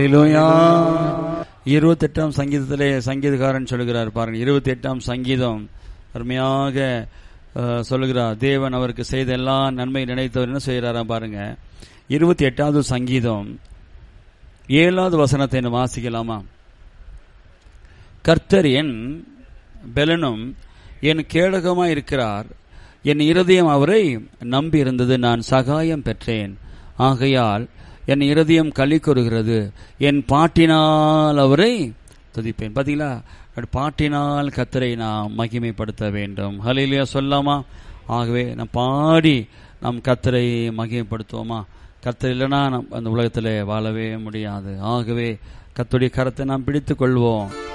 ஹalleluya இருபத்தி எட்டாம் சங்கீதத்திலே சங்கீதக்காரன் சொல்லுகிறார் பாருங்க இருபத்தி எட்டாம் சங்கீதம் அருமையாக அஹ், சொல்லுகிறார் தேவன் அவருக்கு செய்த எல்லா நன்மை நினைத்தவர் என்ன செய்கிறாராம் பாருங்க இருபத்தி எட்டாவது சங்கீதம் ஏழாவது வசனத்தை நம்ம வாசிக்கலாமா கர்த்தர் என் பெலனும் என் கேடகமாய் இருக்கிறார் என் இருதயம் அவரை நம்பி இருந்தது நான் சகாயம் பெற்றேன் ஆகையால் என் இருதயம் களி கூறுகிறது என் பாட்டினால் அவரை துதிப்பேன் பாத்தீங்களா அப்படி பாட்டினால் கத்தரை நாம் மகிமைப்படுத்த வேண்டும் ஹலிலியா சொல்லாமா ஆகவே நாம் பாடி நாம் கத்தரை மகிமைப்படுத்துவோமா கத்தர் இல்லைன்னா நம் அந்த உலகத்தில் வாழவே முடியாது ஆகவே கத்துடைய கரத்தை நாம் பிடித்துக் கொள்வோம்